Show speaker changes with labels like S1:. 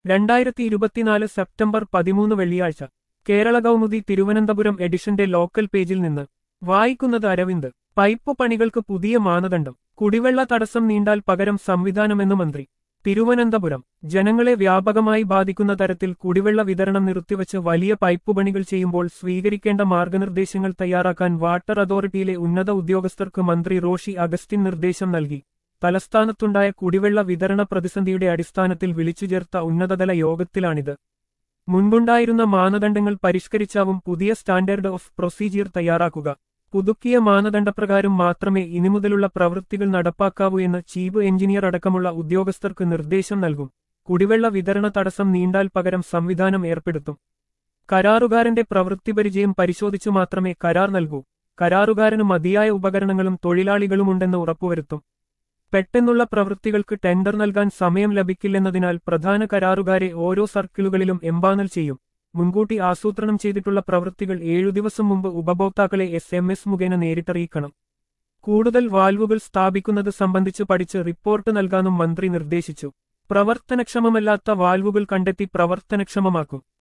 S1: രണ്ടായിരത്തി ഇരുപത്തിനാല് സെപ്റ്റംബർ പതിമൂന്ന് വെള്ളിയാഴ്ച കേരള കൗമുദി തിരുവനന്തപുരം എഡിഷന്റെ ലോക്കൽ പേജിൽ നിന്ന് വായിക്കുന്നത് അരവിന്ദ് പൈപ്പ് പണികൾക്ക് പുതിയ മാനദണ്ഡം കുടിവെള്ള തടസ്സം നീണ്ടാൽ പകരം സംവിധാനമെന്ന് മന്ത്രി തിരുവനന്തപുരം ജനങ്ങളെ വ്യാപകമായി ബാധിക്കുന്ന തരത്തിൽ കുടിവെള്ള വിതരണം നിർത്തിവച്ച് വലിയ പൈപ്പ് പണികൾ ചെയ്യുമ്പോൾ സ്വീകരിക്കേണ്ട മാർഗനിർദ്ദേശങ്ങൾ തയ്യാറാക്കാൻ വാട്ടർ അതോറിറ്റിയിലെ ഉന്നത ഉദ്യോഗസ്ഥർക്ക് മന്ത്രി റോഷി അഗസ്റ്റിൻ നിർദ്ദേശം നൽകി തലസ്ഥാനത്തുണ്ടായ കുടിവെള്ള വിതരണ പ്രതിസന്ധിയുടെ അടിസ്ഥാനത്തിൽ വിളിച്ചുചേർത്ത ഉന്നതതല യോഗത്തിലാണിത് മുൻപുണ്ടായിരുന്ന മാനദണ്ഡങ്ങൾ പരിഷ്കരിച്ചാവും പുതിയ സ്റ്റാൻഡേർഡ് ഓഫ് പ്രൊസീജിയർ തയ്യാറാക്കുക പുതുക്കിയ മാനദണ്ഡപ്രകാരം മാത്രമേ ഇനിമുതലുള്ള പ്രവൃത്തികൾ നടപ്പാക്കാവൂ എന്ന് ചീഫ് എഞ്ചിനീയർ അടക്കമുള്ള ഉദ്യോഗസ്ഥർക്ക് നിർദ്ദേശം നൽകും കുടിവെള്ള വിതരണ തടസ്സം നീണ്ടാൽ പകരം സംവിധാനം ഏർപ്പെടുത്തും കരാറുകാരന്റെ പ്രവൃത്തിപരിചയം പരിശോധിച്ചു മാത്രമേ കരാർ നൽകൂ കരാറുകാരന് മതിയായ ഉപകരണങ്ങളും തൊഴിലാളികളുമുണ്ടെന്ന് ഉറപ്പുവരുത്തും പെട്ടെന്നുള്ള പ്രവൃത്തികൾക്ക് ടെൻഡർ നൽകാൻ സമയം ലഭിക്കില്ലെന്നതിനാൽ പ്രധാന കരാറുകാരെ ഓരോ സർക്കിളുകളിലും എംപാനൽ ചെയ്യും മുൻകൂട്ടി ആസൂത്രണം ചെയ്തിട്ടുള്ള പ്രവൃത്തികൾ ഏഴു ദിവസം മുമ്പ് ഉപഭോക്താക്കളെ എസ് എം എസ് മുഖേന നേരിട്ടറിയിക്കണം കൂടുതൽ വാൽവുകൾ സ്ഥാപിക്കുന്നത് സംബന്ധിച്ച് പഠിച്ച് റിപ്പോർട്ട് നൽകാനും മന്ത്രി നിർദ്ദേശിച്ചു പ്രവർത്തനക്ഷമമല്ലാത്ത വാൽവുകൾ കണ്ടെത്തി പ്രവർത്തനക്ഷമമാക്കും